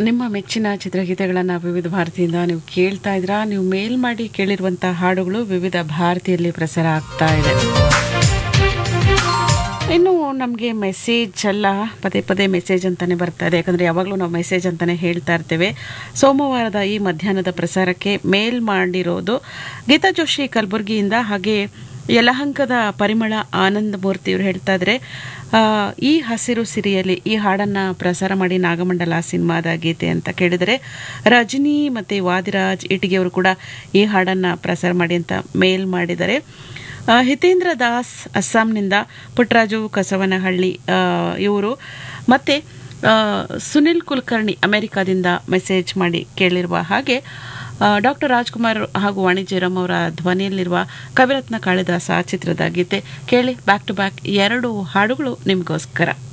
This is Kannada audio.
ನಿಮ್ಮ ಮೆಚ್ಚಿನ ಚಿತ್ರಗೀತೆಗಳನ್ನು ವಿವಿಧ ಭಾರತಿಯಿಂದ ನೀವು ಕೇಳ್ತಾ ಇದ್ರಾ ನೀವು ಮೇಲ್ ಮಾಡಿ ಕೇಳಿರುವಂಥ ಹಾಡುಗಳು ವಿವಿಧ ಭಾರತಿಯಲ್ಲಿ ಪ್ರಸಾರ ಆಗ್ತಾ ಇದೆ ಇನ್ನು ನಮಗೆ ಮೆಸೇಜ್ ಅಲ್ಲ ಪದೇ ಪದೇ ಮೆಸೇಜ್ ಅಂತಾನೆ ಬರ್ತಾ ಇದೆ ಯಾಕಂದರೆ ಯಾವಾಗಲೂ ನಾವು ಮೆಸೇಜ್ ಅಂತಾನೆ ಹೇಳ್ತಾ ಇರ್ತೇವೆ ಸೋಮವಾರದ ಈ ಮಧ್ಯಾಹ್ನದ ಪ್ರಸಾರಕ್ಕೆ ಮೇಲ್ ಮಾಡಿರೋದು ಗೀತಾ ಜೋಶಿ ಕಲಬುರಗಿಯಿಂದ ಹಾಗೆ ಯಲಹಂಕದ ಪರಿಮಳ ಆನಂದ ಮೂರ್ತಿ ಇವರು ಹೇಳ್ತಾ ಇದ್ರೆ ಆ, ಈ ಹಸಿರು ಸಿರಿಯಲಿ ಈ ಹಾಡನ್ನು ಪ್ರಸಾರ ಮಾಡಿ ನಾಗಮಂಡಲ ಸಿನಿಮಾದ ಗೀತೆ ಅಂತ ಕೇಳಿದರೆ ರಜನಿ ಮತ್ತು ವಾದಿರಾಜ್ ಇಟಿಗೆಯವರು ಕೂಡ ಈ ಹಾಡನ್ನು ಪ್ರಸಾರ ಮಾಡಿ ಅಂತ ಮೇಲ್ ಮಾಡಿದ್ದಾರೆ ಆ, ಹಿತೇಂದ್ರ ದಾಸ್ ಅಸ್ಸಾಂನಿಂದ ಪುಟ್ಟರಾಜು ಕಸವನಹಳ್ಳಿ ಇವರು ಮತ್ತು ಸುನಿಲ್ ಕುಲಕರ್ಣಿ ಅಮೆರಿಕಾದಿಂದ ಮೆಸೇಜ್ ಮಾಡಿ ಕೇಳಿರುವ ಹಾಗೆ ಡಾಕ್ಟರ್ ರಾಜ್ಕುಮಾರ್ ಹಾಗೂ ವಾಣಿಜ್ಯರಾಮ್ ಅವರ ಧ್ವನಿಯಲ್ಲಿರುವ ಕವಿರತ್ನ ಕಾಳಿದಾಸ ಚಿತ್ರದ ಗೀತೆ ಕೇಳಿ ಬ್ಯಾಕ್ ಟು ಬ್ಯಾಕ್ ಎರಡು ಹಾಡುಗಳು ನಿಮಗೋಸ್ಕರ